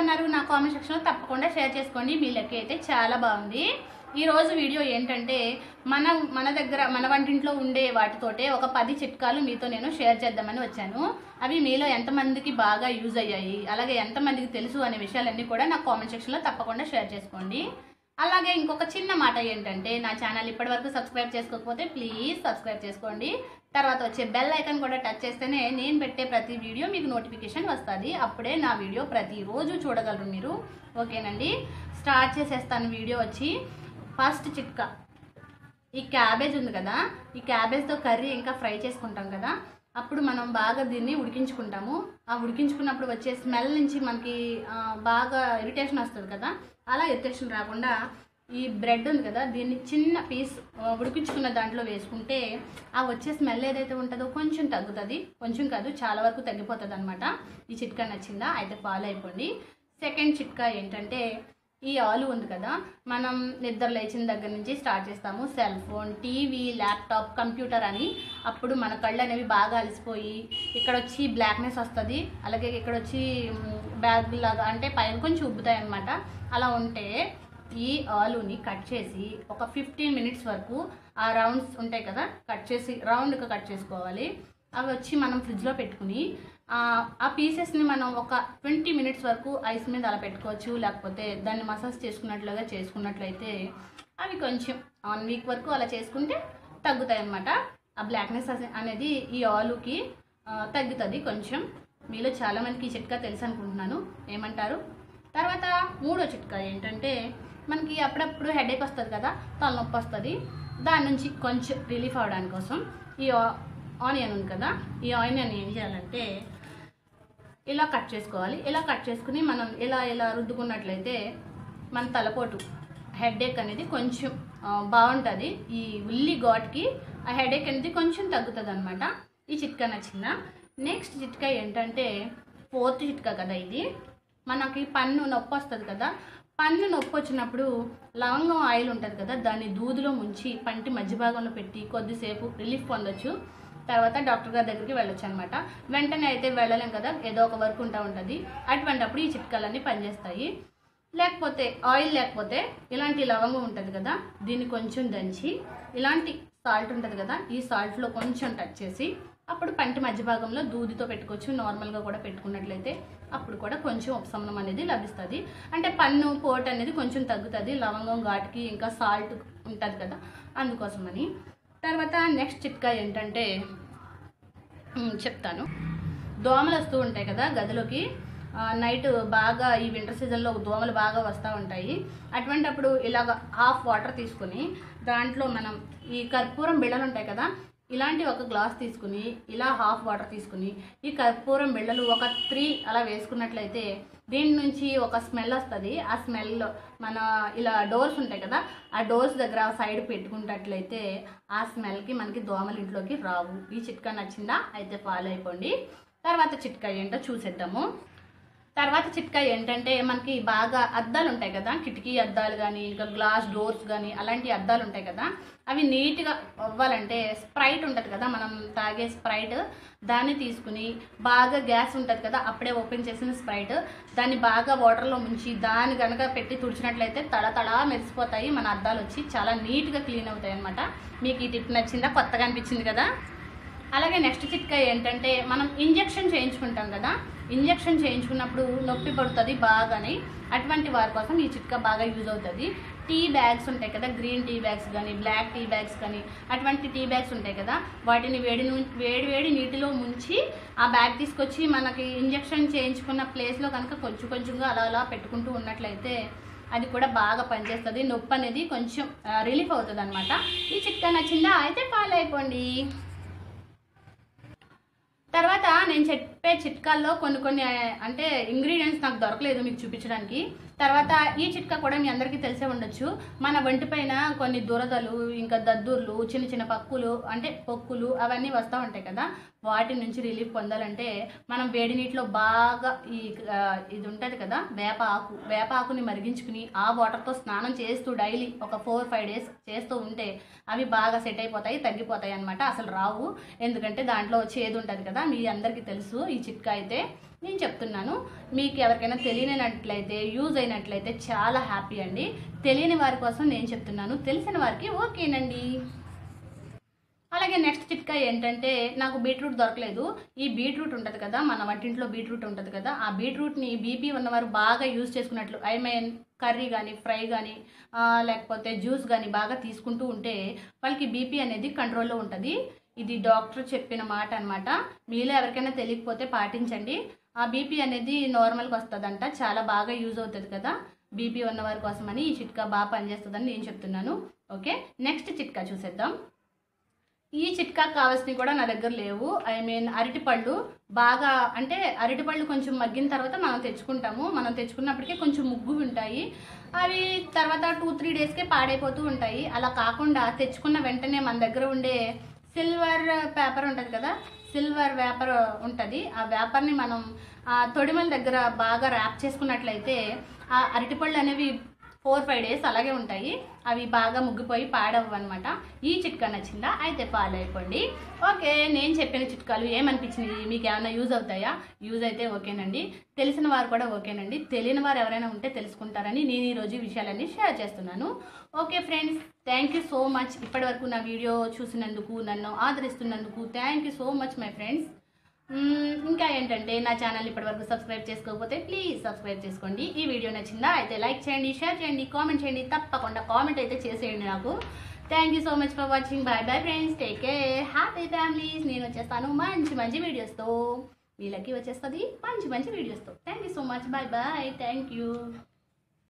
అన్నారు నా కామెంట్ సెక్షన్లో తప్పకుండా షేర్ చేసుకోండి మీ లెక్క అయితే చాలా బాగుంది ఈ రోజు వీడియో ఏంటంటే మన మన దగ్గర మన వంటింట్లో ఉండే వాటితోటే ఒక పది చిట్కాలు మీతో నేను షేర్ చేద్దామని వచ్చాను అవి మీలో ఎంతమందికి బాగా యూజ్ అయ్యాయి అలాగే ఎంతమందికి తెలుసు అనే విషయాలన్నీ కూడా నా కామెంట్ సెక్షన్లో తప్పకుండా షేర్ చేసుకోండి అలాగే ఇంకొక చిన్న మాట ఏంటంటే నా ఛానల్ ఇప్పటివరకు సబ్స్క్రైబ్ చేసుకోకపోతే ప్లీజ్ సబ్స్క్రైబ్ చేసుకోండి తర్వాత వచ్చే బెల్ ఐకాన్ కూడా టచ్ చేస్తేనే నేను పెట్టే ప్రతి వీడియో మీకు నోటిఫికేషన్ వస్తుంది అప్పుడే నా వీడియో ప్రతిరోజు చూడగలరు మీరు ఓకేనండి స్టార్ట్ చేసేస్తాను వీడియో వచ్చి ఫస్ట్ చిట్కా ఈ క్యాబేజ్ ఉంది కదా ఈ క్యాబేజ్తో కర్రీ ఇంకా ఫ్రై చేసుకుంటాం కదా అప్పుడు మనం బాగా దీన్ని ఉడికించుకుంటాము ఆ ఉడికించుకున్నప్పుడు వచ్చే స్మెల్ నుంచి మనకి ఆ, బాగా ఇరిటేషన్ వస్తుంది కదా అలా ఇరిటేషన్ రాకుండా ఈ బ్రెడ్ ఉంది కదా దీన్ని చిన్న పీస్ ఆ, ఉడికించుకున్న దాంట్లో వేసుకుంటే ఆ వచ్చే స్మెల్ ఏదైతే ఉంటుందో కొంచెం తగ్గుతుంది కొంచెం కాదు చాలా వరకు తగ్గిపోతుంది అనమాట ఈ చిట్కా నచ్చిందా అయితే ఫాలో అయిపోండి సెకండ్ చిట్కా ఏంటంటే ఈ ఆలు ఉంది కదా మనం నిద్ర లేచిన దగ్గర నుంచి స్టార్ట్ చేస్తాము cell phone TV laptop computer అని అప్పుడు మన కళ్ళు అనేవి బాగా అలసిపోయి ఇక్కడ వచ్చి బ్లాక్నెస్ వస్తుంది అలాగే ఇక్కడ వచ్చి బ్యాగ్ లాగా అంటే పైన కొంచెం ఉబ్బుతాయి అనమాట అలా ఉంటే ఈ ఆలుని కట్ చేసి ఒక ఫిఫ్టీన్ మినిట్స్ వరకు ఆ రౌండ్స్ ఉంటాయి కదా కట్ చేసి రౌండ్గా కట్ చేసుకోవాలి అవి వచ్చి మనం ఫ్రిడ్జ్లో పెట్టుకుని ఆ, ఆ పీసెస్ని మనం ఒక ట్వంటీ మినిట్స్ వరకు ఐస్ మీద అలా పెట్టుకోవచ్చు లేకపోతే దాన్ని మసాజ్ చేసుకున్నట్లుగా చేసుకున్నట్లయితే అవి కొంచెం వన్ వీక్ వరకు అలా చేసుకుంటే తగ్గుతాయి అన్నమాట ఆ బ్లాక్నెస్ అనేది ఈ ఆలుకి ఆ, తగ్గుతుంది కొంచెం మీలో చాలామందికి ఈ చిట్కా తెలుసు అనుకుంటున్నాను ఏమంటారు తర్వాత మూడో చిట్కా ఏంటంటే మనకి అప్పుడప్పుడు హెడేక్ వస్తుంది కదా తలనొప్పి వస్తుంది దాని నుంచి కొంచెం రిలీఫ్ అవడానికి కోసం ఈ ఆ- ఆనియన్ ఉంది కదా ఈ ఆనియన్ ఏం చేయాలంటే ఇలా కట్ చేసుకోవాలి ఇలా కట్ చేసుకుని మనం ఇలా ఇలా రుద్దుకున్నట్లయితే మన తలపోటు హెడేక్ అనేది కొంచెం ఆ, బాగుంటుంది ఈ ఉల్లి ఘాట్కి ఆ హెడేక్ అనేది కొంచెం తగ్గుతుంది అనమాట ఈ చిట్కా నచ్చిందా నెక్స్ట్ చిట్కా ఏంటంటే ఫోర్త్ చిట్కా కదా ఇది మనకి పన్ను నొప్పి వస్తుంది కదా పన్ను నొప్పి వచ్చినప్పుడు లవంగం ఆయిల్ ఉంటుంది కదా దాన్ని దూదిలో ముంచి పంటి మధ్య భాగంలో పెట్టి కొద్దిసేపు రిలీఫ్ పొందొచ్చు తర్వాత డాక్టర్ గారి దగ్గరికి వెళ్ళొచ్చు అనమాట వెంటనే అయితే వెళ్ళలేం కదా ఏదో ఒక వర్క్ ఉంటా ఉంటుంది అటువంటప్పుడు ఈ చిట్కాలన్నీ పనిచేస్తాయి లేకపోతే ఆయిల్ లేకపోతే ఇలాంటి లవంగం ఉంటుంది కదా దీన్ని కొంచెం దంచి ఇలాంటి సాల్ట్ ఉంటుంది కదా ఈ సాల్ట్లో కొంచెం టచ్ చేసి అప్పుడు పంటి మధ్య భాగంలో దూదితో పెట్టుకోవచ్చు నార్మల్గా కూడా పెట్టుకున్నట్లయితే అప్పుడు కూడా కొంచెం ఉపశమనం అనేది లభిస్తుంది అంటే పన్ను పోటు అనేది కొంచెం తగ్గుతుంది లవంగం ఘాటుకి ఇంకా సాల్ట్ ఉంటుంది కదా అందుకోసమని తర్వాత నెక్స్ట్ చిట్కా ఏంటంటే ఉమ్, చెప్తాను దోమలు వస్తూ ఉంటాయి కదా గదిలోకి ఆ, నైట్ బాగా ఈ వింటర్ సీజన్లో దోమలు బాగా వస్తూ ఉంటాయి అటువంటప్పుడు ఇలాగ హాఫ్ వాటర్ తీసుకుని దాంట్లో మనం ఈ కర్పూరం బిళ్ళలు ఉంటాయి కదా ఇలాంటి ఒక గ్లాస్ తీసుకుని ఇలా హాఫ్ వాటర్ తీసుకుని ఈ కర్పూరం బిళ్ళలు ఒక త్రీ అలా వేసుకున్నట్లయితే దీని నుంచి ఒక స్మెల్ వస్తుంది ఆ స్మెల్ మన ఇలా డోర్స్ ఉంటాయి కదా ఆ డోర్స్ దగ్గర సైడ్ పెట్టుకున్నట్లయితే ఆ స్మెల్కి మనకి దోమలు ఇంట్లోకి రావు ఈ చిట్కా నచ్చిందా అయితే ఫాలో అయిపోండి తర్వాత చిట్కా ఏంటో చూసేద్దాము తర్వాత చిట్కా ఏంటంటే మనకి బాగా అద్దాలు ఉంటాయి కదా కిటికీ అద్దాలు కానీ ఇంకా గ్లాస్ డోర్స్ కానీ అలాంటి అద్దాలు ఉంటాయి కదా అవి నీట్గా అవ్వాలంటే స్ప్రైట్ ఉంటుంది కదా మనం తాగే స్ప్రైట్ దాన్ని తీసుకుని బాగా గ్యాస్ ఉంటుంది కదా అప్పుడే ఓపెన్ చేసిన స్ప్రైట్ దాన్ని బాగా వాటర్లో ముంచి దాన్ని కనుక పెట్టి తుడిచినట్లయితే తళ తళ మెరిసిపోతాయి మన అద్దాలు వచ్చి చాలా నీట్గా క్లీన్ అవుతాయి అనమాట మీకు ఈ టిప్ నచ్చిందా కొత్తగా అనిపించింది కదా అలాగే నెక్స్ట్ చిట్కా ఏంటంటే మనం ఇంజెక్షన్ చేయించుకుంటాం కదా ఇంజెక్షన్ చేయించుకున్నప్పుడు నొప్పి పడుతుంది బాగాని అటువంటి వారి కోసం ఈ చిట్కా బాగా యూజ్ అవుతుంది టీ బ్యాగ్స్ ఉంటాయి కదా గ్రీన్ టీ బ్యాగ్స్ కానీ బ్లాక్ టీ బ్యాగ్స్ కానీ అటువంటి టీ బ్యాగ్స్ ఉంటాయి కదా వాటిని వేడి ను- వేడి వేడి నీటిలో ముంచి ఆ బ్యాగ్ తీసుకొచ్చి మనకి ఇంజెక్షన్ చేయించుకున్న ప్లేస్లో కనుక కొంచెం కొంచెంగా అలా అలా పెట్టుకుంటూ ఉన్నట్లయితే అది కూడా బాగా పనిచేస్తుంది నొప్పి అనేది కొంచెం రిలీఫ్ అవుతుంది అనమాట ఈ చిట్కా నచ్చిందా అయితే ఫాలో అయిపోండి తర్వాత నేను చెప్పే చిట్కాల్లో కొన్ని కొన్ని ఆ, అంటే ఇంగ్రీడియంట్స్ నాకు దొరకలేదు మీకు చూపించడానికి తర్వాత ఈ చిట్కా కూడా మీ అందరికీ తెలిసే ఉండొచ్చు మన ఒంటి పైన కొన్ని దురదలు ఇంకా దద్దుర్లు చిన్న చిన్న పక్కులు అంటే పొక్కులు అవన్నీ వస్తూ ఉంటాయి కదా వాటి నుంచి రిలీఫ్ పొందాలంటే మనం వేడి నీటిలో బాగా ఈ ఆ, ఇది ఉంటుంది కదా వేప ఆకు వేప ఆకుని మరిగించుకుని ఆ వాటర్తో స్నానం చేస్తూ డైలీ ఒక ఫోర్ ఫైవ్ డేస్ చేస్తూ ఉంటే అవి బాగా సెట్ అయిపోతాయి తగ్గిపోతాయి అనమాట అసలు రావు ఎందుకంటే దాంట్లో చేదు ఉంటుంది కదా మీ అందరికీ తెలుసు ఈ చిట్కా అయితే నేను చెప్తున్నాను మీకు ఎవరికైనా తెలియనట్లయితే యూజ్ అయినట్లయితే చాలా హ్యాపీ అండి తెలియని వారి కోసం నేను చెప్తున్నాను తెలిసిన వారికి ఓకేనండి అలాగే నెక్స్ట్ చిట్కా ఏంటంటే నాకు బీట్రూట్ దొరకలేదు ఈ బీట్రూట్ ఉంటుంది కదా మన వంటింట్లో బీట్రూట్ ఉంటుంది కదా ఆ బీట్రూట్ని బీపీ ఉన్నవారు బాగా యూజ్ చేసుకున్నట్లు ఐ మీన్ కర్రీ కానీ ఫ్రై కానీ లేకపోతే జ్యూస్ కానీ బాగా తీసుకుంటూ ఉంటే వాళ్ళకి బీపీ అనేది కంట్రోల్లో ఉంటుంది ఇది డాక్టర్ చెప్పిన మాట అనమాట మీలో ఎవరికైనా తెలియకపోతే పాటించండి ఆ బీపీ అనేది నార్మల్గా వస్తుందంట చాలా బాగా యూజ్ అవుతుంది కదా బీపీ ఉన్నవారి కోసమని ఈ చిట్కా బాగా పనిచేస్తుందని నేను చెప్తున్నాను ఓకే నెక్స్ట్ చిట్కా చూసేద్దాం ఈ చిట్కా కావాల్సినవి కూడా నా దగ్గర లేవు ఐ మీన్ అరటిపళ్ళు బాగా అంటే అరటిపళ్ళు కొంచెం మగ్గిన తర్వాత మనం తెచ్చుకుంటాము మనం తెచ్చుకున్నప్పటికీ కొంచెం ముగ్గు ఉంటాయి అవి తర్వాత టూ త్రీ డేస్కే పాడైపోతూ ఉంటాయి అలా కాకుండా తెచ్చుకున్న వెంటనే మన దగ్గర ఉండే సిల్వర్ పేపర్ ఉంటుంది కదా సిల్వర్ వేపర్ ఉంటుంది ఆ వేపర్ని మనం ఆ తొడిమల దగ్గర బాగా ర్యాప్ చేసుకున్నట్లయితే ఆ అరటిపళ్ళు అనేవి ఫోర్ ఫైవ్ డేస్ అలాగే ఉంటాయి అవి బాగా ముగ్గిపోయి పాడవు అనమాట ఈ చిట్కా నచ్చిందా అయితే ఫాలో అయిపోండి ఓకే నేను చెప్పిన చిట్కాలు ఏమనిపించినాయి మీకు ఏమైనా యూజ్ అవుతాయా యూజ్ అయితే ఓకేనండి తెలిసిన వారు కూడా ఓకేనండి తెలియని వారు ఎవరైనా ఉంటే తెలుసుకుంటారని నేను ఈరోజు ఈ విషయాలన్నీ షేర్ చేస్తున్నాను okay friends thank you so much ఇప్పటివరకు నా వీడియో చూసినందుకు నన్ను ఆదరిస్తున్నందుకు thank you so much my friends hmm, ఇంకా ఏంటంటే నా ఛానల్ ఇప్పటివరకు సబ్స్క్రైబ్ చేసుకోకపోతే ప్లీజ్ సబ్స్క్రైబ్ చేసుకోండి ఈ వీడియో నచ్చిందా అయితే లైక్ చేయండి షేర్ చేయండి కామెంట్ చేయండి తప్పకుండా కామెంట్ అయితే చేసేయండి నాకు thank you so much for watching bye bye friends take care happy families నేను వచ్చేస్తాను మంచి మంచి వీడియోస్తో వీళ్ళకి వచ్చేస్తుంది మంచి మంచి వీడియోస్తో thank you so much bye bye thank you